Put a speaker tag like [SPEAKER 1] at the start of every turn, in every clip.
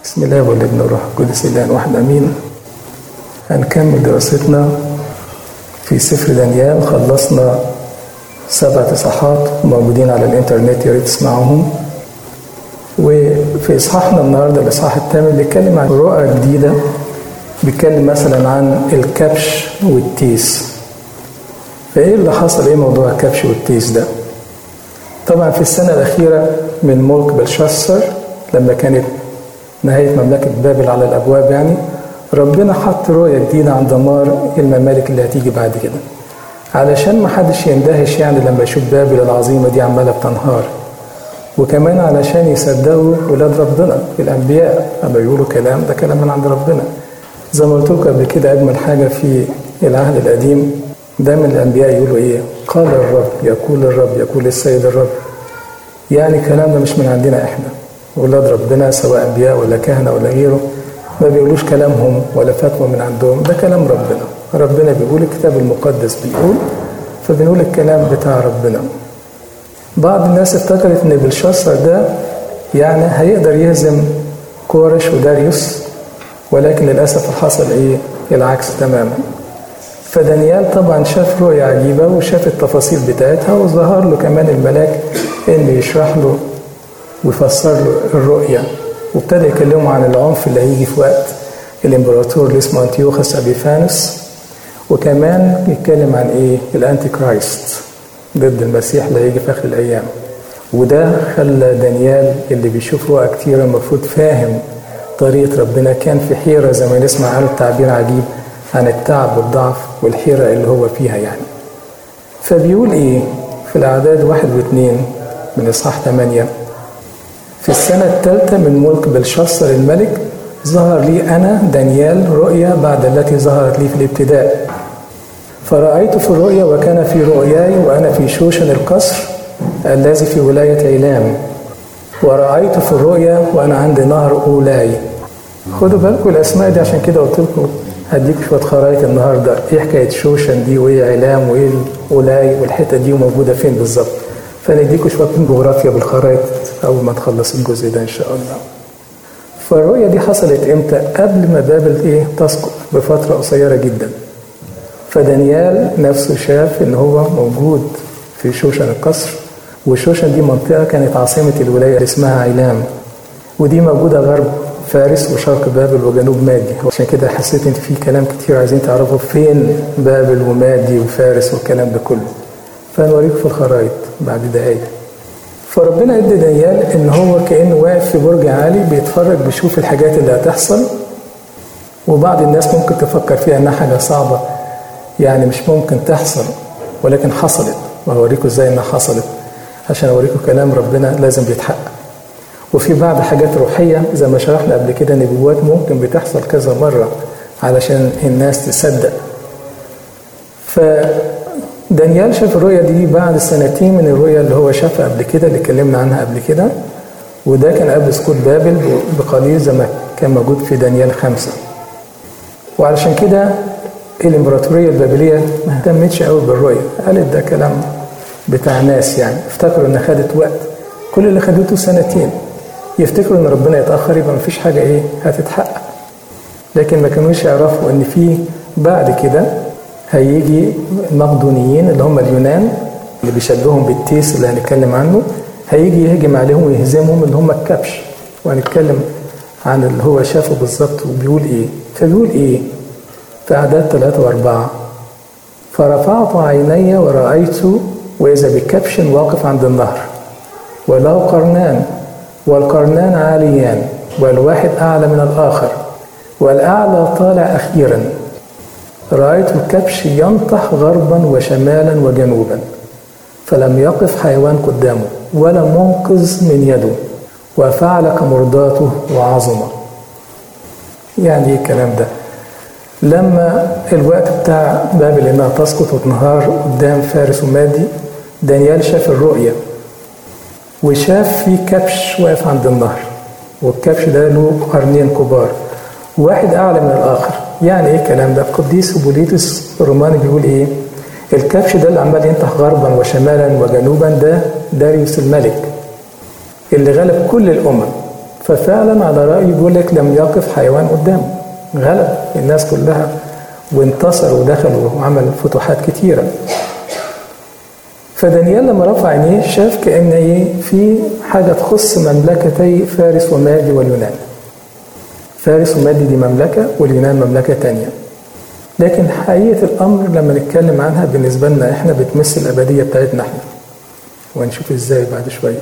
[SPEAKER 1] بسم الله والابن والروح القدس الان واحد امين هنكمل دراستنا في سفر دانيال خلصنا سبعة إصحاحات موجودين على الإنترنت يا ريت تسمعوهم وفي إصحاحنا النهاردة الإصحاح الثامن بيتكلم عن رؤى جديدة بيتكلم مثلا عن الكبش والتيس فإيه اللي حصل إيه موضوع الكبش والتيس ده؟ طبعا في السنة الأخيرة من ملك بلشسر لما كانت نهاية مملكة بابل على الأبواب يعني ربنا حط رؤية جديدة عن دمار الممالك اللي هتيجي بعد كده علشان ما حدش يندهش يعني لما يشوف بابل العظيمة دي عمالة بتنهار وكمان علشان يصدقوا ولاد ربنا الأنبياء لما يقولوا كلام ده كلام من عند ربنا زي ما قلت لكم قبل كده أجمل حاجة في العهد القديم دايما الأنبياء يقولوا إيه قال الرب يقول الرب يقول السيد الرب يعني الكلام ده مش من عندنا إحنا ولاد ربنا سواء أنبياء ولا كهنة ولا غيره ما بيقولوش كلامهم ولا فتوى من عندهم ده كلام ربنا ربنا بيقول الكتاب المقدس بيقول فبنقول الكلام بتاع ربنا بعض الناس افتكرت ان بلشاصر ده يعني هيقدر يهزم كورش وداريوس ولكن للاسف حصل ايه العكس تماما فدانيال طبعا شاف رؤية عجيبة وشاف التفاصيل بتاعتها وظهر له كمان الملاك انه يشرح له ويفسر له الرؤية وابتدى يكلمه عن العنف اللي هيجي في وقت الامبراطور اللي اسمه انتيوخس ابيفانوس وكمان يتكلم عن ايه الانتي كرايست ضد المسيح اللي هيجي في اخر الايام وده خلى دانيال اللي بيشوف رؤى كتير المفروض فاهم طريقة ربنا كان في حيرة زي ما نسمع عنه تعبير عجيب عن التعب والضعف والحيرة اللي هو فيها يعني فبيقول ايه في الأعداد واحد واثنين من إصحاح ثمانية في السنة الثالثة من ملك بلشسر الملك ظهر لي أنا دانيال رؤيا بعد التي ظهرت لي في الابتداء فرأيت في الرؤيا وكان في رؤياي وأنا في شوشن القصر الذي في ولاية عيلام ورأيت في الرؤيا وأنا عند نهر أولاي خدوا بالكم الأسماء دي عشان كده قلت لكم هديك شوية خرايط النهاردة إيه حكاية شوشن دي وإيه علام وإيه أولاي والحتة دي وموجودة فين بالظبط فنديكوا شوية من جغرافيا بالخرايط أول ما تخلص الجزء ده إن شاء الله فالرؤية دي حصلت إمتى؟ قبل ما بابل إيه تسقط بفترة قصيرة جدا فدانيال نفسه شاف إن هو موجود في شوشن القصر وشوشن دي منطقة كانت عاصمة الولاية اللي اسمها عيلام ودي موجودة غرب فارس وشرق بابل وجنوب مادي عشان كده حسيت ان في كلام كتير عايزين تعرفوا فين بابل ومادي وفارس والكلام ده كله فهنوريكم في الخرائط بعد دقايق فربنا ادى دانيال ان هو كانه واقف في برج عالي بيتفرج بيشوف الحاجات اللي هتحصل وبعض الناس ممكن تفكر فيها انها حاجه صعبه يعني مش ممكن تحصل ولكن حصلت وهوريكم ازاي انها حصلت عشان اوريكم كلام ربنا لازم بيتحقق وفي بعض حاجات روحيه زي ما شرحنا قبل كده نبوات ممكن بتحصل كذا مره علشان الناس تصدق ف دانيال شاف الرؤية دي بعد سنتين من الرؤية اللي هو شافها قبل كده اللي اتكلمنا عنها قبل كده وده كان قبل سقوط بابل بقليل زي ما كان موجود في دانيال خمسة وعلشان كده الامبراطورية البابلية ما اهتمتش قوي بالرؤية قالت ده كلام بتاع ناس يعني افتكروا انها خدت وقت كل اللي خدته سنتين يفتكروا ان ربنا يتأخر يبقى مفيش حاجة ايه هتتحقق لكن ما كانوش يعرفوا ان في بعد كده هيجي المقدونيين اللي هم اليونان اللي بيشبههم بالتيس اللي هنتكلم عنه هيجي يهجم عليهم ويهزمهم اللي هم الكبش وهنتكلم عن اللي هو شافه بالظبط وبيقول ايه فبيقول ايه في اعداد ثلاثة واربعة فرفعت عيني ورأيت وإذا بكبش واقف عند النهر وله قرنان والقرنان عاليان والواحد أعلى من الآخر والأعلى طالع أخيرا رأيت الكبش ينطح غربا وشمالا وجنوبا فلم يقف حيوان قدامه ولا منقذ من يده وفعل كمرضاته وعظم يعني ايه الكلام ده لما الوقت بتاع بابل انها تسقط وتنهار قدام فارس ومادي دانيال شاف الرؤية وشاف في كبش واقف عند النهر والكبش ده له قرنين كبار واحد أعلى من الآخر يعني ايه الكلام ده القديس بوليتوس الروماني بيقول ايه الكبش ده اللي عمال ينطح غربا وشمالا وجنوبا ده داريوس الملك اللي غلب كل الامم ففعلا على رأيه بيقول لك لم يقف حيوان قدامه غلب الناس كلها وانتصر ودخل وعمل فتوحات كتيرة فدانيال لما رفع عينيه شاف كأن ايه في حاجة تخص مملكتي فارس ومادي واليونان فارس ومادي دي مملكة واليونان مملكة تانية لكن حقيقة الأمر لما نتكلم عنها بالنسبة لنا إحنا بتمثل الأبدية بتاعتنا إحنا وهنشوف إزاي بعد شوية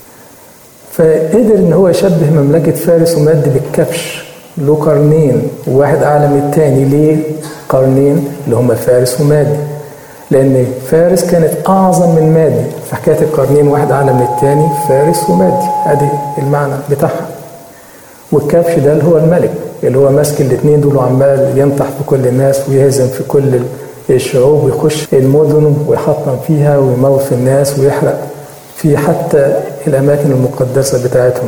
[SPEAKER 1] فقدر إن هو يشبه مملكة فارس ومادي بالكبش له قرنين وواحد أعلى من التاني ليه قرنين اللي هما فارس ومادي لأن فارس كانت أعظم من مادي فحكاية القرنين واحد أعلى من التاني فارس ومادي أدي المعنى بتاعها والكبش ده اللي هو الملك اللي هو ماسك الاثنين دول وعمال ينطح في كل الناس ويهزم في كل الشعوب ويخش المدن ويحطم فيها ويموت في الناس ويحرق في حتى الأماكن المقدسة بتاعتهم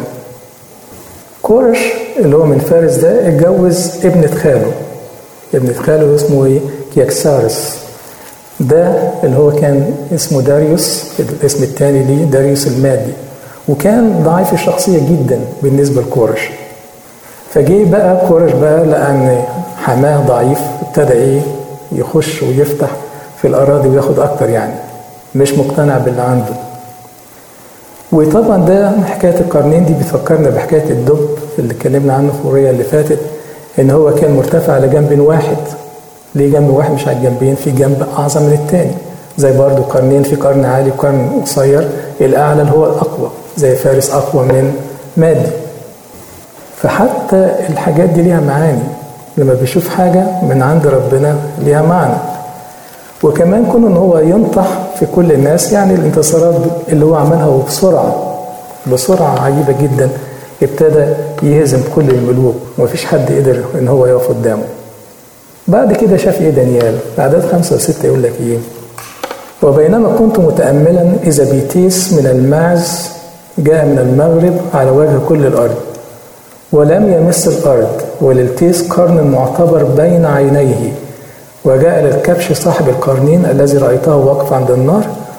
[SPEAKER 1] كورش اللي هو من فارس ده اتجوز ابنة خاله ابنة خاله اسمه ايه؟ كيكسارس ده اللي هو كان اسمه داريوس الاسم الثاني ليه داريوس المادي وكان ضعيف الشخصية جدا بالنسبة لكورش فجه بقى كورش بقى لأن حماه ضعيف ابتدى ايه يخش ويفتح في الأراضي وياخد أكتر يعني مش مقتنع باللي عنده وطبعا ده حكاية القرنين دي بتفكرنا بحكاية الدب اللي اتكلمنا عنه في القرية اللي فاتت إن هو كان مرتفع على جنب واحد ليه جنب واحد مش على الجنبين في جنب أعظم من التاني زي برضو قرنين في قرن عالي وقرن قصير الأعلى اللي هو الأقوى زي فارس أقوى من مادي فحتى الحاجات دي ليها معاني لما بيشوف حاجة من عند ربنا ليها معنى وكمان كون ان هو ينطح في كل الناس يعني الانتصارات اللي هو عملها وبسرعة بسرعة عجيبة جدا ابتدى يهزم كل الملوك ومفيش حد قدر ان هو يقف قدامه بعد كده شاف ايه دانيال اعداد خمسة وستة يقول لك ايه وبينما كنت متأملا إذا بيتيس من المعز جاء من المغرب على وجه كل الأرض ولم يمس الأرض وللتيس قرن معتبر بين عينيه وجاء للكبش صاحب القرنين الذي رأيته واقف عند النار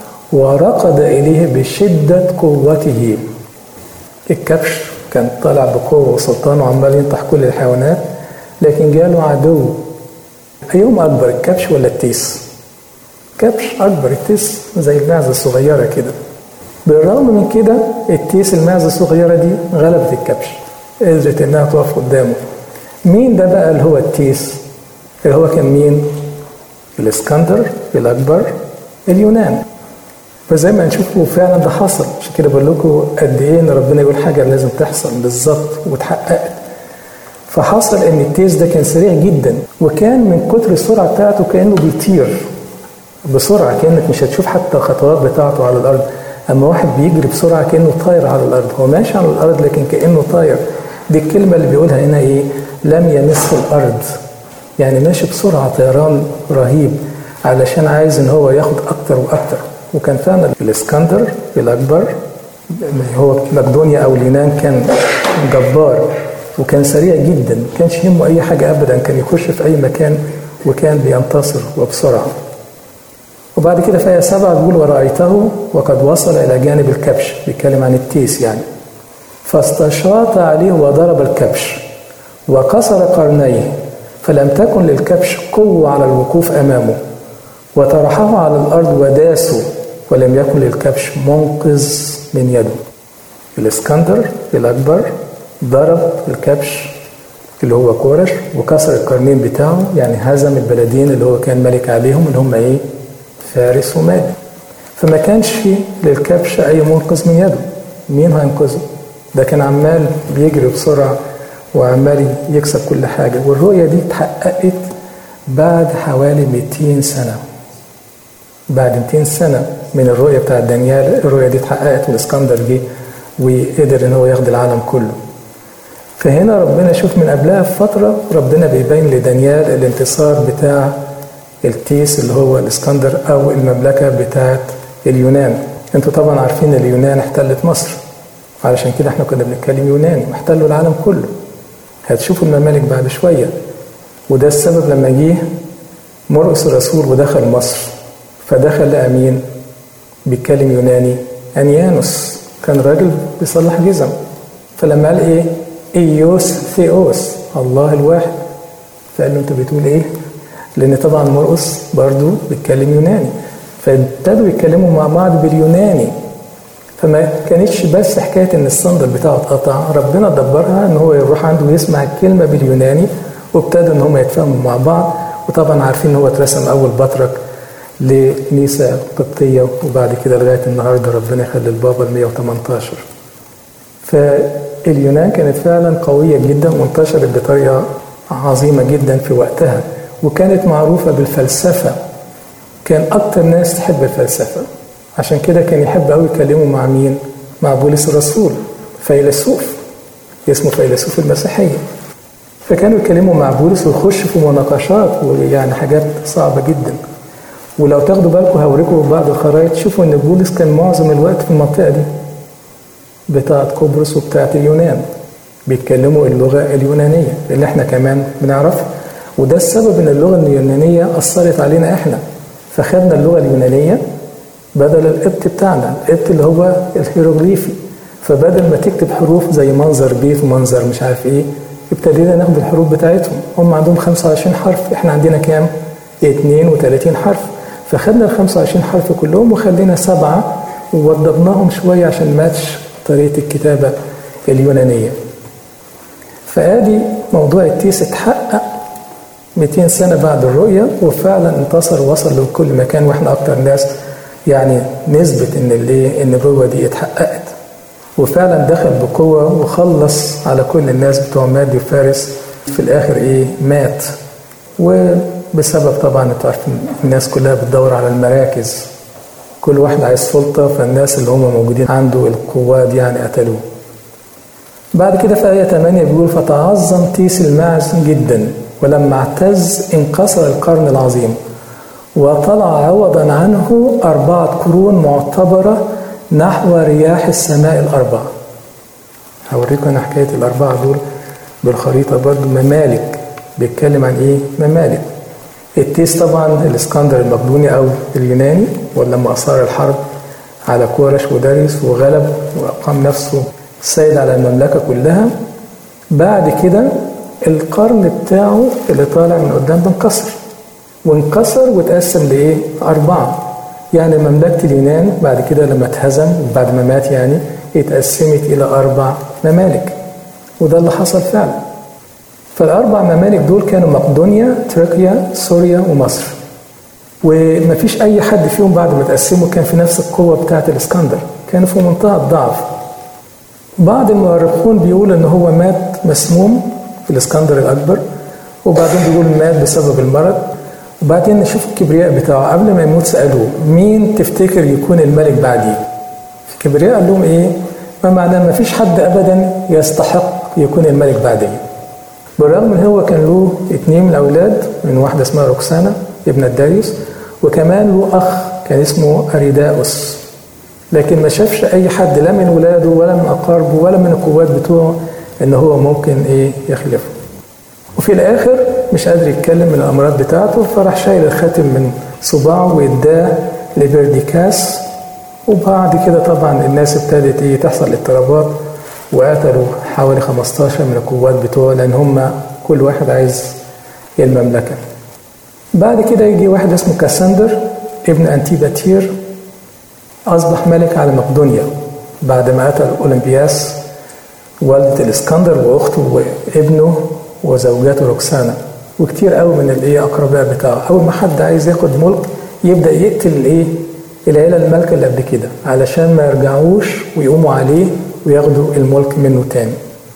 [SPEAKER 1] ورقد إليه بشدة قوته الكبش كان طالع بقوة وسلطان وعمال ينطح كل الحيوانات لكن جاله عدو أيهم أكبر الكبش ولا التيس؟ كبش أكبر التيس زي المعزة الصغيرة كده بالرغم من كده التيس المعزة الصغيرة دي غلبت الكبش قدرت إنها تقف قدامه مين ده بقى اللي هو التيس؟ اللي هو كان مين؟ الاسكندر الأكبر اليونان فزي ما نشوفه فعلا ده حصل عشان كده بقول لكم قد ايه ان ربنا يقول حاجه لازم تحصل بالظبط واتحققت فحصل ان التيس ده كان سريع جدا وكان من كتر السرعه بتاعته كانه بيطير بسرعه كانك مش هتشوف حتى الخطوات بتاعته على الارض اما واحد بيجري بسرعه كانه طاير على الارض هو ماشي على الارض لكن كانه طاير دي الكلمه اللي بيقولها هنا ايه لم يمس الارض يعني ماشي بسرعه طيران رهيب علشان عايز ان هو ياخد اكتر واكتر وكان فعلا الاسكندر الاكبر هو مقدونيا او اليونان كان جبار وكان سريع جدا ما كانش يهمه اي حاجه ابدا كان يخش في اي مكان وكان بينتصر وبسرعه وبعد كده في آية سبعة بيقول ورأيته وقد وصل إلى جانب الكبش بيتكلم عن التيس يعني فاستشاط عليه وضرب الكبش وكسر قرنيه فلم تكن للكبش قوة على الوقوف أمامه وطرحه على الأرض وداسه ولم يكن للكبش منقذ من يده الإسكندر الأكبر ضرب الكبش اللي هو كورش وكسر القرنين بتاعه يعني هزم البلدين اللي هو كان ملك عليهم اللي هم ايه فارس ومادي فما كانش في للكبش اي منقذ من يده مين هينقذه ده كان عمال بيجري بسرعه وعمال يكسب كل حاجه والرؤيه دي اتحققت بعد حوالي 200 سنه بعد 200 سنه من الرؤيه بتاعت دانيال الرؤيه دي اتحققت والاسكندر جه وقدر ان هو ياخد العالم كله فهنا ربنا شوف من قبلها بفترة ربنا بيبين لدانيال الانتصار بتاع التيس اللي هو الاسكندر أو المملكة بتاعت اليونان انتوا طبعا عارفين اليونان احتلت مصر علشان كده احنا كنا بنتكلم يوناني واحتلوا العالم كله هتشوفوا الممالك بعد شوية وده السبب لما جه مرقس الرسول ودخل مصر فدخل لقى مين بيتكلم يوناني أنيانوس كان راجل بيصلح جزم فلما قال ايه ايوس ثيوس الله الواحد فقال له انت بتقول ايه لان طبعا مرقس برضو بيتكلم يوناني فابتدوا يتكلموا مع بعض باليوناني فما كانتش بس حكايه ان الصندل بتاعه اتقطع ربنا دبرها ان هو يروح عنده ويسمع الكلمه باليوناني وابتدوا ان هم يتفاهموا مع بعض وطبعا عارفين ان هو اترسم اول بطرك لكنيسه قبطيه وبعد كده لغايه النهارده ربنا يخلي البابا ال 118 فاليونان كانت فعلا قويه جدا وانتشرت بطريقه عظيمه جدا في وقتها وكانت معروفه بالفلسفه كان اكتر ناس تحب الفلسفه عشان كده كان يحب قوي يكلموا مع مين مع بولس الرسول فيلسوف اسمه فيلسوف المسيحيه فكانوا يتكلموا مع بولس ويخشوا في مناقشات ويعني حاجات صعبه جدا ولو تاخدوا بالكم هوريكم بعض الخرائط تشوفوا ان بولس كان معظم الوقت في المنطقه دي بتاعه قبرص وبتاعه اليونان بيتكلموا اللغه اليونانيه اللي احنا كمان بنعرفها وده السبب ان اللغه اليونانيه اثرت علينا احنا فخدنا اللغه اليونانيه بدل القبط بتاعنا القبط اللي هو الهيروغليفي فبدل ما تكتب حروف زي منظر بيت ومنظر مش عارف ايه ابتدينا ناخد الحروف بتاعتهم هم عندهم 25 حرف احنا عندنا كام 32 حرف فخدنا ال 25 حرف كلهم وخلينا سبعة ووضبناهم شوية عشان ماتش طريقة الكتابة اليونانية فادي موضوع التيس اتحقق 200 سنة بعد الرؤية وفعلا انتصر ووصل لكل مكان واحنا أكتر ناس يعني نثبت ان الايه النبوة دي اتحققت وفعلا دخل بقوة وخلص على كل الناس بتوع مادي وفارس في الآخر إيه مات وبسبب طبعا انتوا عارفين الناس كلها بتدور على المراكز كل واحد عايز سلطة فالناس اللي هم موجودين عنده القوات يعني قتلوه بعد كده في آية 8 بيقول فتعظم تيس الماعز جدا ولما اعتز انكسر القرن العظيم وطلع عوضا عنه أربعة قرون معتبرة نحو رياح السماء الأربعة هوريكم أنا حكاية الأربعة دول بالخريطة برضو ممالك بيتكلم عن إيه؟ ممالك التيس طبعا الإسكندر المقدوني أو اليوناني ولما أصار الحرب على كورش وداريوس وغلب وأقام نفسه سيد على المملكة كلها بعد كده القرن بتاعه اللي طالع من قدام ده انكسر وانكسر واتقسم لإيه؟ أربعة يعني مملكة اليونان بعد كده لما اتهزم بعد ما مات يعني اتقسمت إلى أربع ممالك وده اللي حصل فعلا فالأربع ممالك دول كانوا مقدونيا تركيا سوريا ومصر ومفيش أي حد فيهم بعد ما تقسموا كان في نفس القوة بتاعة الإسكندر كانوا في منتهى الضعف بعض المؤرخون بيقول إن هو مات مسموم في الإسكندر الأكبر وبعدين بيقول مات بسبب المرض وبعدين نشوف الكبرياء بتاعه قبل ما يموت سألوه مين تفتكر يكون الملك بعديه الكبرياء قال لهم ايه ما معناه ما فيش حد ابدا يستحق يكون الملك بعديه بالرغم ان هو كان له اتنين من الاولاد من واحده اسمها روكسانا ابنة داريوس وكمان له اخ كان اسمه اريداوس لكن ما شافش اي حد لا من ولاده ولا من اقاربه ولا من القوات بتوعه ان هو ممكن ايه يخلفه وفي الاخر مش قادر يتكلم من الامراض بتاعته فراح شايل الخاتم من صباعه واداه لبرديكاس وبعد كده طبعا الناس ابتدت ايه تحصل اضطرابات وقتلوا حوالي 15 من القوات بتوعه لان هم كل واحد عايز المملكه. بعد كده يجي واحد اسمه كاسندر ابن انتيباتير اصبح ملك على مقدونيا بعد ما قتل اولمبياس والدة الاسكندر واخته وابنه وزوجاته روكسانا وكتير قوي من الايه اقرباء بتاعه اول ما حد عايز ياخد ملك يبدا يقتل الايه العيله المالكه اللي قبل كده علشان ما يرجعوش ويقوموا عليه وياخدوا الملك منه تاني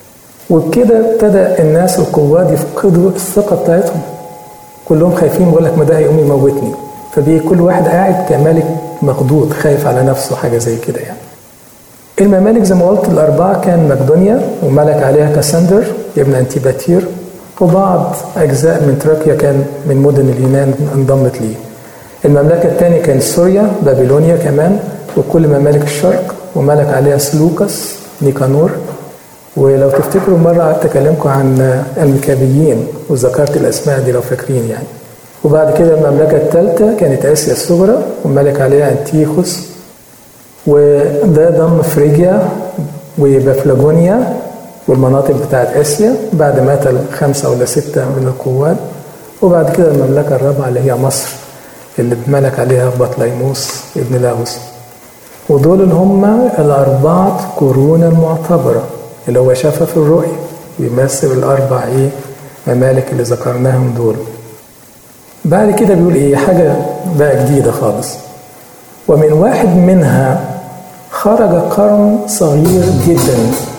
[SPEAKER 1] وبكده ابتدى الناس القوات يفقدوا الثقه بتاعتهم كلهم خايفين يقول لك ما ده هيقوم يموتني فبيه كل واحد قاعد كملك مخضوض خايف على نفسه حاجه زي كده يعني الممالك زي ما قلت الأربعة كان مقدونيا وملك عليها كاسندر ابن أنتيباتير وبعض أجزاء من تراكيا كان من مدن اليونان انضمت ليه المملكة الثانية كانت سوريا بابلونيا كمان وكل ممالك الشرق وملك عليها سلوكس نيكانور ولو تفتكروا مرة قعدت أكلمكم عن المكابيين وذكرت الأسماء دي لو فاكرين يعني وبعد كده المملكة الثالثة كانت آسيا الصغرى وملك عليها أنتيخوس وده ضم فريجيا وبافلاجونيا والمناطق بتاعت آسيا بعد ما قتل خمسة ولا ستة من القوات وبعد كده المملكة الرابعة اللي هي مصر اللي اتملك عليها بطليموس ابن لاوس ودول اللي هم الأربعة قرون المعتبرة اللي هو شافها في الرؤية بيمثل الأربع إيه ممالك اللي ذكرناهم دول بعد كده بيقول إيه حاجة بقى جديدة خالص ومن واحد منها خرج قرن صغير جدا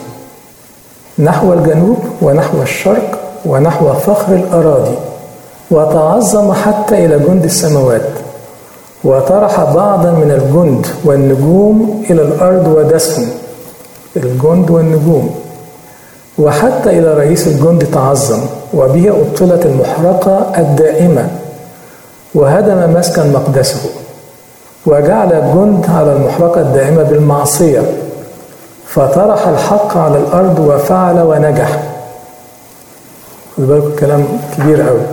[SPEAKER 1] نحو الجنوب ونحو الشرق ونحو فخر الأراضي وتعظم حتى إلى جند السماوات وطرح بعضا من الجند والنجوم إلى الأرض ودسهم الجند والنجوم وحتى إلى رئيس الجند تعظم وبه أبطلت المحرقة الدائمة وهدم مسكن مقدسه وجعل الجند على المحرقة الدائمة بالمعصية فطرح الحق على الأرض وفعل ونجح خد بالكم كلام كبير قوي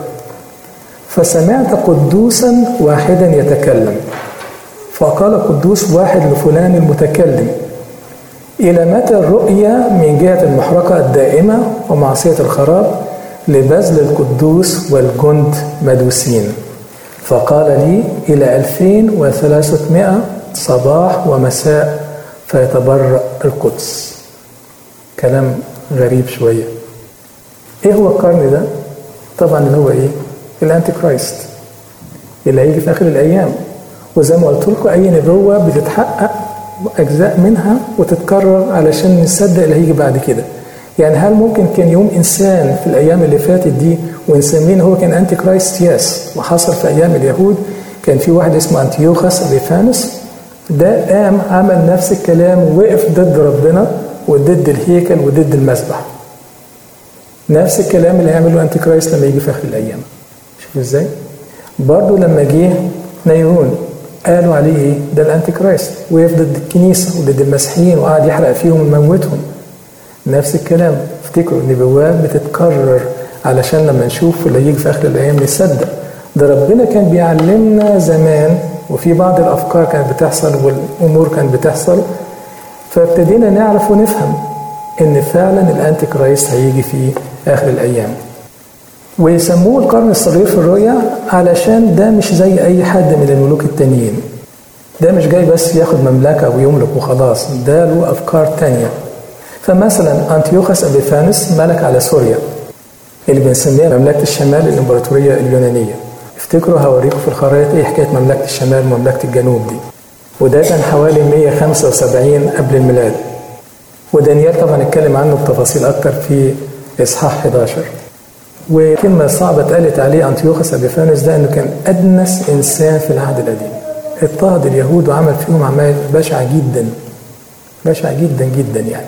[SPEAKER 1] فسمعت قدوسا واحدا يتكلم فقال قدوس واحد لفلان المتكلم إلى متى الرؤيا من جهة المحرقة الدائمة ومعصية الخراب لبذل القدوس والجند مدوسين فقال لي إلى ألفين وثلاثمائة صباح ومساء فيتبرأ القدس كلام غريب شوية إيه هو القرن ده؟ طبعا اللي هو إيه؟ الأنتي كرايست اللي هيجي في آخر الأيام وزي ما قلت لكم أي نبوة بتتحقق أجزاء منها وتتكرر علشان نصدق اللي هيجي بعد كده يعني هل ممكن كان يوم إنسان في الأيام اللي فاتت دي ونسميه هو كان أنتي كرايست ياس وحصل في أيام اليهود كان في واحد اسمه أنتيوخس أبيفانس ده قام عمل نفس الكلام ووقف ضد ربنا وضد الهيكل وضد المسبح نفس الكلام اللي هيعمله أنتي كرايست لما يجي في آخر الأيام شوف ازاي برضه لما جه نيرون قالوا عليه ايه ده الانتي كرايست وقف ضد الكنيسه وضد المسيحيين وقعد يحرق فيهم ويموتهم نفس الكلام افتكروا النبوات بتتكرر علشان لما نشوف اللي يجي في اخر الايام نصدق ده ربنا كان بيعلمنا زمان وفي بعض الافكار كانت بتحصل والامور كانت بتحصل فابتدينا نعرف ونفهم ان فعلا الانتي كرايست هيجي في اخر الايام ويسموه القرن الصغير في الرؤيا علشان ده مش زي أي حد من الملوك التانيين ده مش جاي بس ياخد مملكة ويملك وخلاص ده له أفكار تانية فمثلا أنتيوخس أبيفانس ملك على سوريا اللي بنسميها مملكة الشمال الإمبراطورية اليونانية افتكروا هوريكم في الخرائط ايه حكاية مملكة الشمال ومملكة الجنوب دي وده كان حوالي 175 قبل الميلاد ودانيال طبعا اتكلم عنه بتفاصيل أكتر في إصحاح 11 وكلمة صعبة اتقالت عليه أنتيوخس أبيفانوس ده إنه كان أدنس إنسان في العهد القديم. اضطهد اليهود وعمل فيهم أعمال بشعة جدا. بشعة جدا جدا يعني.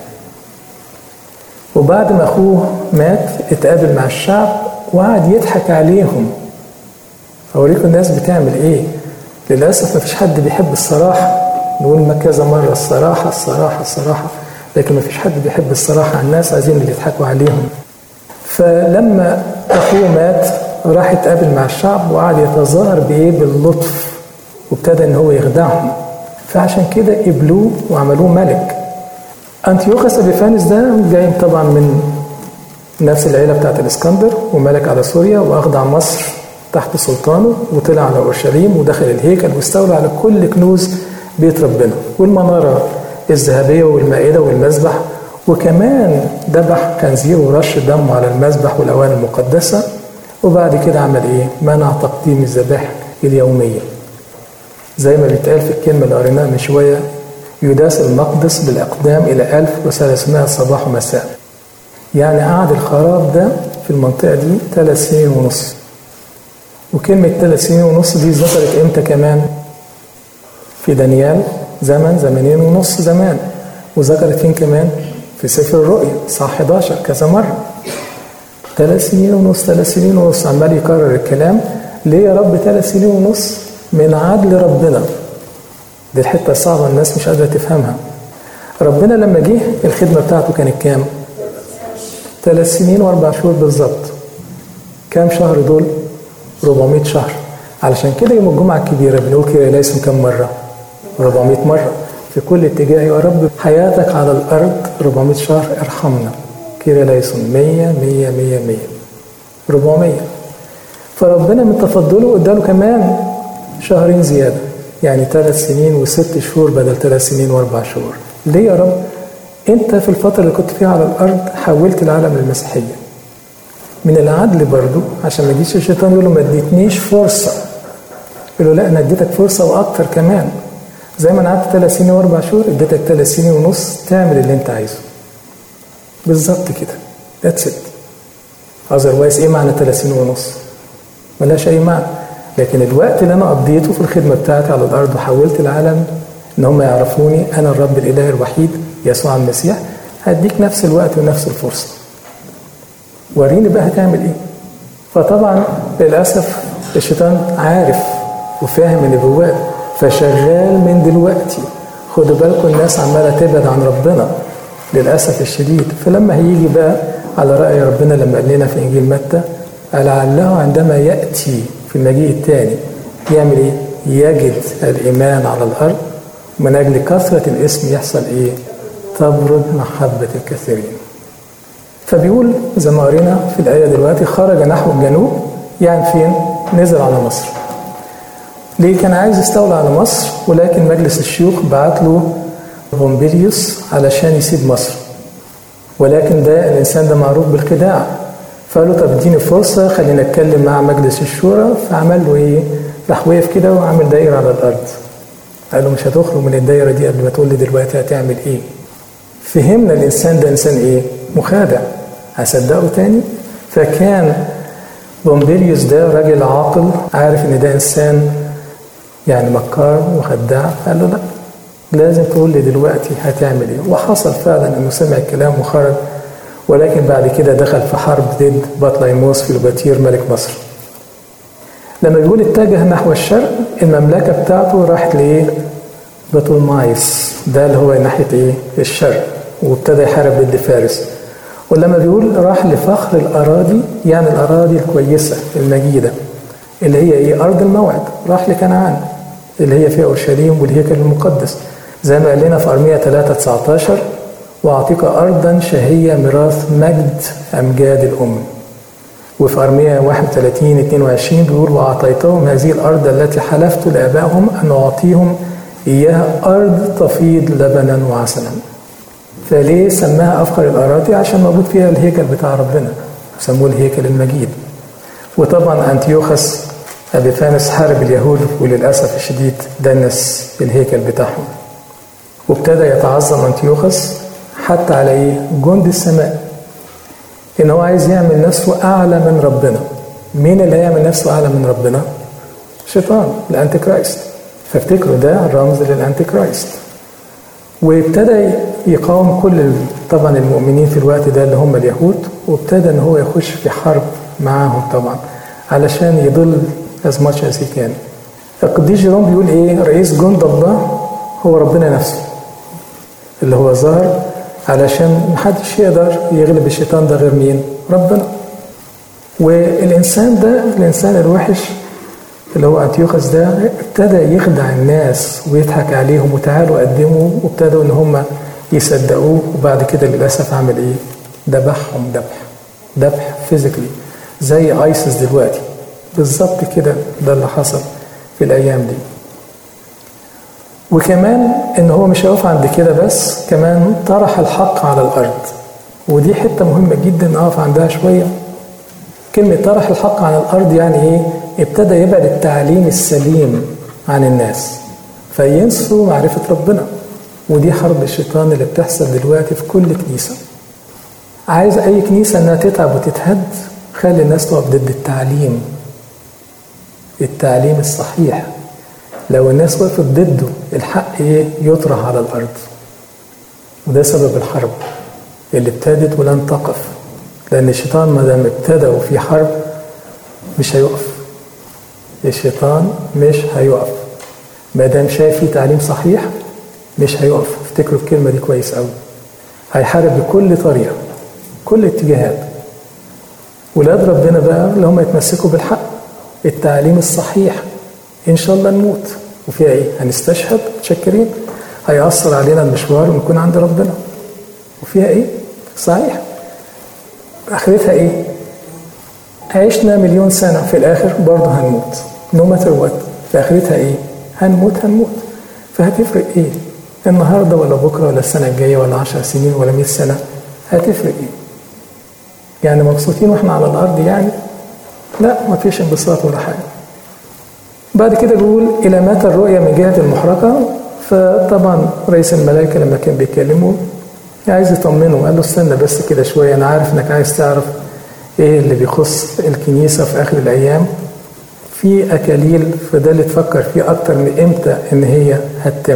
[SPEAKER 1] وبعد ما أخوه مات اتقابل مع الشعب وقعد يضحك عليهم. أوريكم الناس بتعمل إيه. للأسف ما فيش حد بيحب الصراحة. نقول ما كذا مرة الصراحة الصراحة الصراحة لكن ما فيش حد بيحب الصراحة الناس عايزين اللي يضحكوا عليهم. فلما اخوه مات راح اتقابل مع الشعب وقعد يتظاهر بايه باللطف وابتدى ان هو يخدعهم فعشان كده قبلوه وعملوه ملك انتيوخس ابيفانس ده جاي طبعا من نفس العيله بتاعت الاسكندر وملك على سوريا واخضع مصر تحت سلطانه وطلع على اورشليم ودخل الهيكل واستولى على كل كنوز بيت ربنا والمناره الذهبيه والمائده والمذبح وكمان ذبح خنزير ورش دمه على المذبح والأواني المقدسة وبعد كده عمل إيه؟ منع تقديم الذبائح اليومية زي ما بيتقال في الكلمة اللي قريناها من شوية يداس المقدس بالأقدام إلى 1300 صباح ومساء يعني قعد الخراب ده في المنطقة دي ثلاث سنين ونص وكلمة ثلاث سنين ونص دي ذكرت إمتى كمان؟ في دانيال زمن زمنين ونص زمان وذكرت فين كمان؟ في سفر الرؤيا صح 11 كذا مرة ثلاث سنين ونص ثلاث سنين ونص عمال يكرر الكلام ليه يا رب ثلاث سنين ونص من عدل ربنا دي الحتة الصعبة الناس مش قادرة تفهمها ربنا لما جه الخدمة بتاعته كانت كام؟ ثلاث سنين واربع شهور بالظبط كام شهر دول؟ 400 شهر علشان كده يوم الجمعة الكبيرة بنقول كده ليس كم مرة؟ 400 مرة في كل اتجاه يا رب حياتك على الأرض 400 شهر ارحمنا كده ليسون 100 100 100 100 400 فربنا من تفضله اداله كمان شهرين زياده يعني ثلاث سنين وست شهور بدل ثلاث سنين واربع شهور ليه يا رب انت في الفتره اللي كنت فيها على الارض حولت العالم للمسيحيه من العدل برضو عشان ما يجيش الشيطان يقول له ما اديتنيش فرصه يقول له لا انا اديتك فرصه واكتر كمان زي ما انا قعدت ثلاث سنين واربع شهور اديتك ثلاث سنين ونص تعمل اللي انت عايزه بالظبط كده ذاتس ات اذروايز ايه معنى ثلاث سنين ونص؟ ملهاش اي معنى لكن الوقت اللي انا قضيته في الخدمه بتاعتي على الارض وحولت العالم ان هم يعرفوني انا الرب الاله الوحيد يسوع المسيح هديك نفس الوقت ونفس الفرصه وريني بقى هتعمل ايه فطبعا للاسف الشيطان عارف وفاهم النبوات فشغال من دلوقتي خدوا بالكم الناس عماله تبعد عن ربنا للاسف الشديد فلما هيجي بقى على راي ربنا لما قال لنا في انجيل متى لعله عندما ياتي في المجيء الثاني يعمل ايه؟ يجد الايمان على الارض من اجل كثره الاسم يحصل ايه؟ تبرد محبه الكثيرين. فبيقول زي ما قرينا في الايه دلوقتي خرج نحو الجنوب يعني فين؟ نزل على مصر. ليه كان عايز يستولى على مصر ولكن مجلس الشيوخ بعت له بومبيليوس علشان يسيب مصر. ولكن ده الانسان ده معروف بالخداع فقال له طب اديني فرصه خلينا اتكلم مع مجلس الشورى فعمل له ايه؟ راح وقف كده وعمل دايره على الارض. قال له مش هتخرج من الدايره دي قبل ما تقول لي دلوقتي هتعمل ايه؟ فهمنا الانسان ده انسان ايه؟ مخادع. هصدقه تاني؟ فكان بومبيليوس ده راجل عاقل عارف ان ده انسان يعني مكار وخداع قال له لا لازم تقول لي دلوقتي هتعمل ايه وحصل فعلا انه سمع الكلام وخرج ولكن بعد كده دخل في حرب ضد بطليموس فيلوباتير ملك مصر لما بيقول اتجه نحو الشرق المملكة بتاعته راحت لإيه؟ بطلمايس ده اللي هو ناحية إيه؟ الشرق وابتدى يحارب ضد فارس ولما بيقول راح لفخر الأراضي يعني الأراضي الكويسة المجيدة اللي هي إيه؟ أرض الموعد راح لكنعان اللي هي فيها أورشليم والهيكل المقدس زي ما قال لنا في أرمية 3 19 وأعطيك أرضا شهية ميراث مجد أمجاد الأمم وفي أرمية 31 22 بيقول وأعطيتهم هذه الأرض التي حلفت لآبائهم أن أعطيهم إياها أرض تفيض لبنا وعسلا فليه سماها أفخر الأراضي عشان موجود فيها الهيكل بتاع ربنا سموه الهيكل المجيد وطبعا أنتيوخس أبيفانس حارب اليهود وللأسف الشديد دنس الهيكل بتاعهم وابتدى يتعظم أنتيوخس حتى على ايه؟ جند السماء. ان هو عايز يعمل نفسه اعلى من ربنا. مين اللي هيعمل نفسه اعلى من ربنا؟ الشيطان الانتي كرايست. فافتكروا ده رمز للانتي كرايست. وابتدى يقاوم كل طبعا المؤمنين في الوقت ده اللي هم اليهود وابتدى ان هو يخش في حرب معاهم طبعا علشان يضل as much as he can. القديس جيروم بيقول ايه؟ رئيس جند الله هو ربنا نفسه. اللي هو ظهر علشان محدش يقدر يغلب الشيطان ده غير مين؟ ربنا. والإنسان ده الإنسان الوحش اللي هو أنتيوخس ده ابتدى يخدع الناس ويضحك عليهم وتعالوا قدموا وابتدوا إن هم يصدقوه وبعد كده للأسف عمل إيه؟ ذبحهم ذبح ذبح فيزيكلي زي ايسس دلوقتي بالظبط كده ده اللي حصل في الأيام دي. وكمان ان هو مش هيقف عند كده بس كمان طرح الحق على الارض ودي حته مهمه جدا نقف عندها شويه كلمه طرح الحق على الارض يعني ايه ابتدى يبعد التعليم السليم عن الناس فينسوا معرفه ربنا ودي حرب الشيطان اللي بتحصل دلوقتي في كل كنيسه عايز اي كنيسه انها تتعب وتتهد خلي الناس تقف ضد التعليم التعليم الصحيح لو الناس وقفت ضده الحق ايه يطرح على الارض وده سبب الحرب اللي ابتدت ولن تقف لان الشيطان ما دام ابتدى وفي حرب مش هيقف الشيطان مش هيقف ما دام شايف في تعليم صحيح مش هيقف افتكروا الكلمه دي كويس قوي هيحارب بكل طريقه كل اتجاهات ولاد ربنا بقى اللي هم يتمسكوا بالحق التعليم الصحيح ان شاء الله نموت وفيها ايه هنستشهد متشكرين هيأثر علينا المشوار ونكون عند ربنا وفيها ايه صحيح اخرتها ايه عشنا مليون سنة في الآخر برضه هنموت نو ماتر وات في آخرتها إيه؟ هنموت هنموت فهتفرق إيه؟ النهاردة ولا بكرة ولا السنة الجاية ولا عشر سنين ولا مئة سنة هتفرق إيه؟ يعني مبسوطين وإحنا على الأرض يعني؟ لا مفيش انبساط ولا حاجة بعد كده بيقول إلى متى الرؤية من جهة المحرقة فطبعا رئيس الملائكة لما كان بيكلمه عايز يطمنه قال له استنى بس كده شوية أنا عارف إنك عايز تعرف إيه اللي بيخص الكنيسة في آخر الأيام في أكاليل فده اللي تفكر فيه أكتر من إمتى إن هي هتتم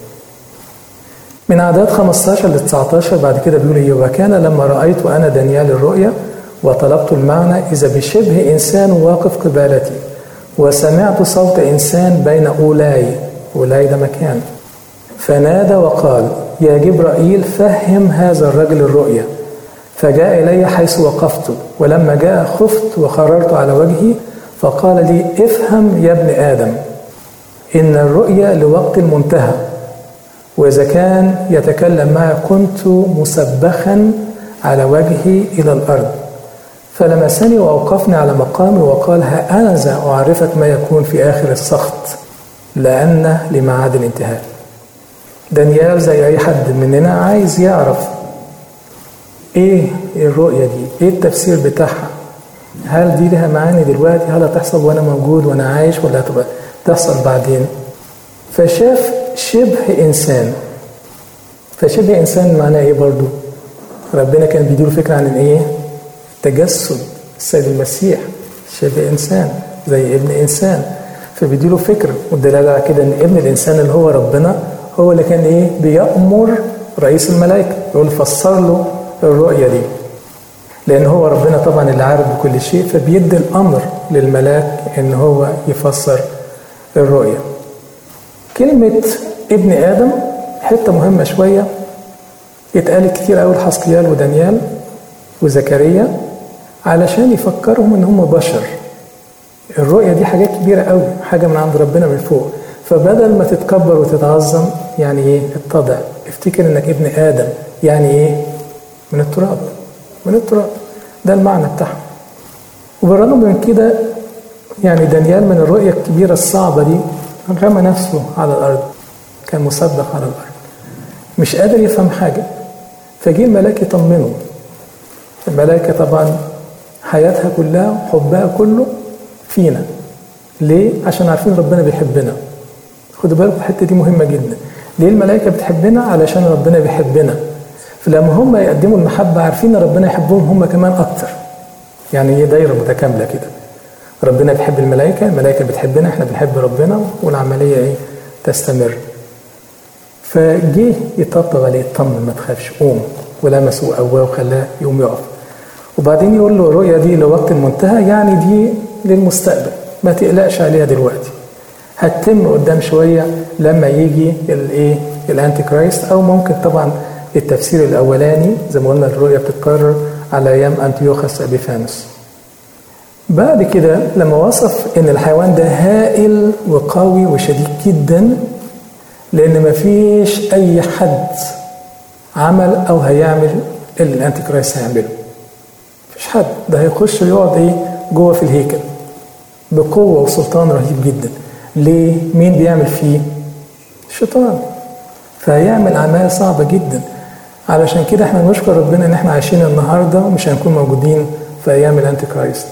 [SPEAKER 1] من أعداد 15 ل 19 بعد كده بيقول إيه وكان لما رأيت أنا دانيال الرؤيا وطلبت المعنى إذا بشبه إنسان واقف قبالتي وسمعت صوت إنسان بين أولاي أولاي ده مكان فنادى وقال يا جبرائيل فهم هذا الرجل الرؤيا فجاء إلي حيث وقفت ولما جاء خفت وخررت على وجهي فقال لي افهم يا ابن آدم إن الرؤيا لوقت المنتهى وإذا كان يتكلم معي كنت مسبخا على وجهي إلى الأرض فلمسني وأوقفني على مقامي وقال ها أنا ذا أعرفك ما يكون في آخر السخط لأن لميعاد الانتهاء دانيال زي أي حد مننا عايز يعرف إيه الرؤية دي إيه التفسير بتاعها هل دي لها معاني دلوقتي هل هتحصل وأنا موجود وأنا عايش ولا هتبقى تحصل بعدين فشاف شبه إنسان فشبه إنسان معناه إيه برضو ربنا كان بيديله فكرة عن إيه تجسد السيد المسيح شبه إنسان زي ابن إنسان فبيديله فكرة والدلالة على كده إن ابن الإنسان اللي هو ربنا هو اللي كان إيه بيأمر رئيس الملائكة يقول فسر له الرؤية دي لأن هو ربنا طبعا اللي عارف بكل شيء فبيدي الأمر للملاك إن هو يفسر الرؤية كلمة ابن آدم حتة مهمة شوية اتقالت كتير قوي لحسقيال ودانيال وزكريا علشان يفكرهم ان هم بشر الرؤية دي حاجات كبيرة قوي حاجة من عند ربنا من فوق فبدل ما تتكبر وتتعظم يعني ايه اتضع افتكر انك ابن ادم يعني ايه من التراب من التراب ده المعنى بتاعها وبالرغم من كده يعني دانيال من الرؤية الكبيرة الصعبة دي رمى نفسه على الأرض كان مصدق على الأرض مش قادر يفهم حاجة فجه الملاك يطمنه الملائكة طبعا حياتها كلها حبها كله فينا ليه؟ عشان عارفين ربنا بيحبنا خدوا بالكم الحتة دي مهمة جدا ليه الملائكة بتحبنا؟ علشان ربنا بيحبنا فلما هم يقدموا المحبة عارفين ربنا يحبهم هم كمان أكتر يعني هي دايرة متكاملة كده ربنا بيحب الملائكة الملائكة بتحبنا احنا بنحب ربنا والعملية ايه تستمر فجه يطبطب عليه اطمن ما تخافش قوم ولمسه قواه وخلاه يقوم يقف وبعدين يقول له الرؤيا دي لوقت المنتهى يعني دي للمستقبل ما تقلقش عليها دلوقتي هتتم قدام شوية لما يجي الايه الانتي كرايست او ممكن طبعا التفسير الاولاني زي ما قلنا الرؤيا بتتكرر على ايام انتيوخس ابيفانوس بعد كده لما وصف ان الحيوان ده هائل وقوي وشديد جدا لان مفيش اي حد عمل او هيعمل اللي الانتي كرايست هيعمله مفيش حد ده هيخش يقعد ايه جوه في الهيكل بقوه وسلطان رهيب جدا ليه مين بيعمل فيه الشيطان فهيعمل اعمال صعبه جدا علشان كده احنا نشكر ربنا ان احنا عايشين النهارده ومش هنكون موجودين في ايام الانتي كرايست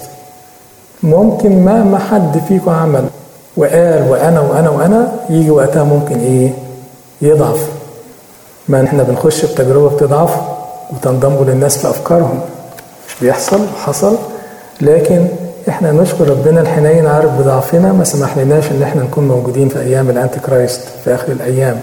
[SPEAKER 1] ممكن مهما حد فيكم عمل وقال وانا وانا وانا يجي وقتها ممكن ايه يضعف ما احنا بنخش بتجربه بتضعف وتنضموا للناس في افكارهم مش بيحصل حصل لكن احنا نشكر ربنا الحنين عارف بضعفنا ما سمحلناش ان احنا نكون موجودين في ايام الانتي كرايست في اخر الايام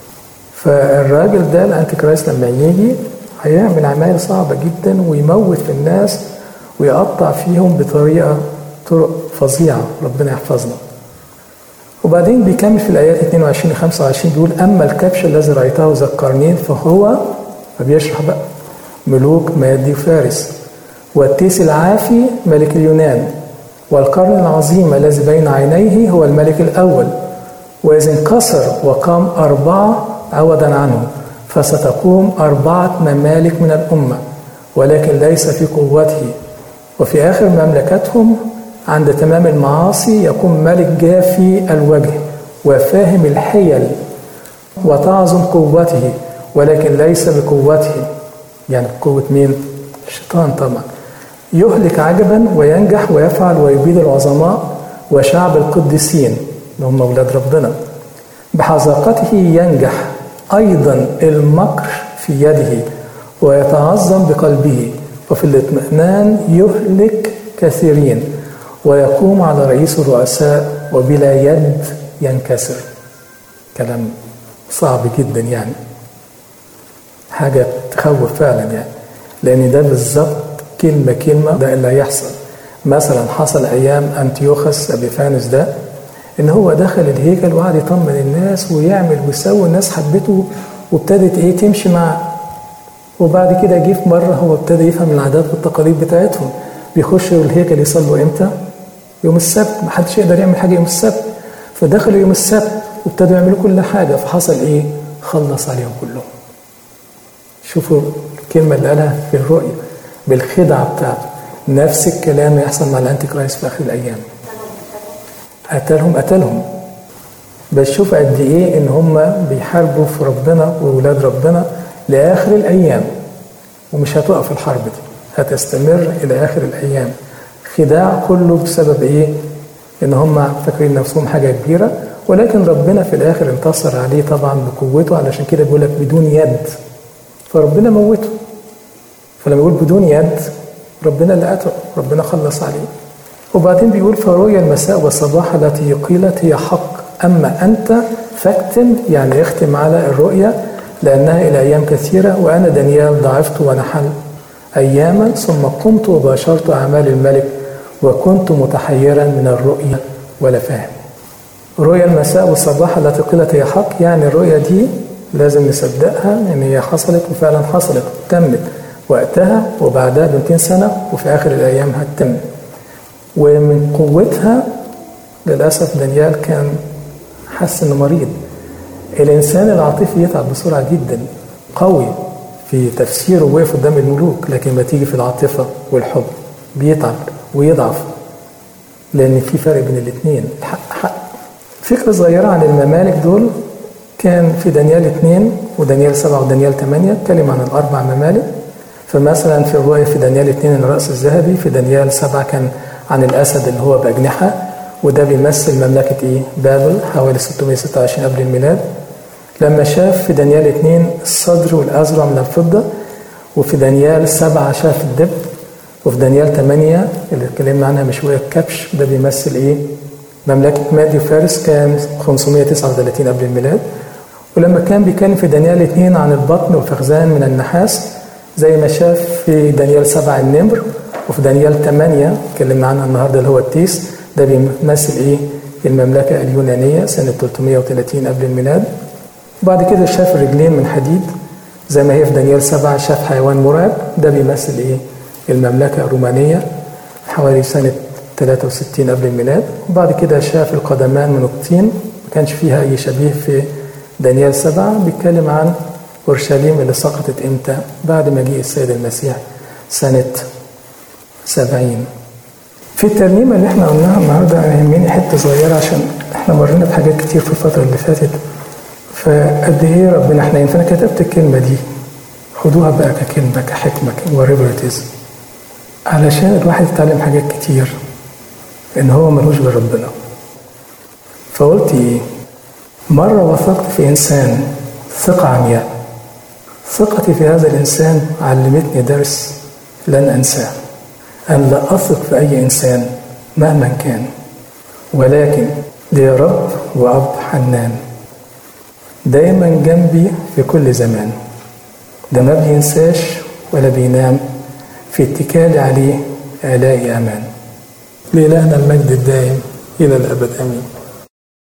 [SPEAKER 1] فالراجل ده الانتي كرايست لما يجي هيعمل اعمال صعبه جدا ويموت في الناس ويقطع فيهم بطريقه طرق فظيعه ربنا يحفظنا وبعدين بيكمل في الايات 22 ل 25 بيقول اما الكبش الذي رايته ذا القرنين فهو فبيشرح بقى ملوك مادي وفارس والتيس العافي ملك اليونان والقرن العظيم الذي بين عينيه هو الملك الأول وإذا انكسر وقام أربعة عوضا عنه فستقوم أربعة ممالك من الأمة ولكن ليس في قوته وفي آخر مملكتهم عند تمام المعاصي يكون ملك جافي الوجه وفاهم الحيل وتعظم قوته ولكن ليس بقوته يعني بقوة مين؟ الشيطان طبعا يهلك عجبا وينجح ويفعل ويبيد العظماء وشعب القديسين اللي هم أولاد ربنا بحذاقته ينجح أيضا المكر في يده ويتعظم بقلبه وفي الاطمئنان يهلك كثيرين ويقوم على رئيس الرؤساء وبلا يد ينكسر كلام صعب جدا يعني حاجة تخوف فعلا يعني لأن ده بالظبط كلمة كلمة ده اللي هيحصل مثلا حصل أيام أنتيوخس أبيفانس ده إن هو دخل الهيكل وقعد يطمن الناس ويعمل ويسوي الناس حبته وابتدت إيه تمشي معاه وبعد كده جه في مرة هو ابتدى يفهم العادات والتقاليد بتاعتهم بيخشوا الهيكل يصلوا إمتى؟ يوم السبت محدش يقدر يعمل حاجة يوم السبت فدخلوا يوم السبت وابتدوا يعملوا كل حاجة فحصل إيه؟ خلص عليهم كلهم شوفوا الكلمة اللي قالها في الرؤيا بالخدعة بتاعته نفس الكلام يحصل مع الأنتي كرايست في آخر الأيام قتلهم قتلهم بس شوف قد إيه إن هم بيحاربوا في ربنا وولاد ربنا لآخر الأيام ومش هتقف الحرب دي هتستمر إلى آخر الأيام خداع كله بسبب إيه؟ إن هم فاكرين نفسهم حاجة كبيرة ولكن ربنا في الآخر انتصر عليه طبعا بقوته علشان كده بيقول لك بدون يد فربنا موته فلما يقول بدون يد ربنا اللي قتله ربنا خلص عليه وبعدين بيقول فرؤيا المساء والصباح التي قيلت هي حق أما أنت فاكتم يعني اختم على الرؤيا لأنها إلى أيام كثيرة وأنا دانيال ضعفت ونحل أياما ثم قمت وباشرت أعمال الملك وكنت متحيرا من الرؤيا ولا فاهم رؤيا المساء والصباح التي قيلت هي حق يعني الرؤيا دي لازم نصدقها ان هي حصلت وفعلا حصلت تمت وقتها وبعدها ب 200 سنه وفي اخر الايام هتتم ومن قوتها للاسف دانيال كان حس انه مريض الانسان العاطفي يتعب بسرعه جدا قوي في تفسيره وقف قدام الملوك لكن ما تيجي في العاطفه والحب بيتعب ويضعف لان في فرق بين الاثنين الحق حق فكره صغيره عن الممالك دول كان في دانيال 2 ودانيال 7 ودانيال 8 اتكلم عن الاربع ممالك فمثلا في الروايه في دانيال 2 الراس الذهبي في دانيال 7 كان عن الاسد اللي هو باجنحه وده بيمثل مملكه ايه؟ بابل حوالي 626 قبل الميلاد لما شاف في دانيال 2 الصدر والازرع من الفضه وفي دانيال 7 شاف الدب وفي دانيال 8 اللي اتكلمنا عنها من شويه الكبش ده بيمثل ايه؟ مملكه مادي وفارس كان 539 قبل الميلاد ولما كان بيتكلم في دانيال 2 عن البطن والفخذان من النحاس زي ما شاف في دانيال 7 النمر وفي دانيال 8 اتكلمنا عنها النهارده اللي هو التيس ده بيمثل ايه؟ المملكة اليونانية سنة 330 قبل الميلاد وبعد كده شاف رجلين من حديد زي ما هي في دانيال 7 شاف حيوان مرعب ده بيمثل ايه؟ المملكة الرومانية حوالي سنة 63 قبل الميلاد وبعد كده شاف القدمان من الطين ما كانش فيها أي شبيه في دانيال سبعة بيتكلم عن أورشليم اللي سقطت إمتى بعد مجيء السيد المسيح سنة سبعين في الترنيمة اللي احنا قلناها النهاردة يهمني حتة صغيرة عشان احنا مرينا بحاجات كتير في الفترة اللي فاتت فقد ايه ربنا احنا فانا كتبت الكلمة دي خدوها بقى ككلمة كحكمة whatever it is علشان الواحد يتعلم حاجات كتير ان هو ملوش غير ربنا فقلت ايه مرة وثقت في إنسان ثقة عمياء ثقتي في هذا الإنسان علمتني درس لن أنساه أن لا أثق في أي إنسان مهما كان ولكن لي رب وأب حنان دايما جنبي في كل زمان ده ما بينساش ولا بينام في اتكالي عليه آلاقي أمان لإلهنا المجد الدائم إلى الأبد آمين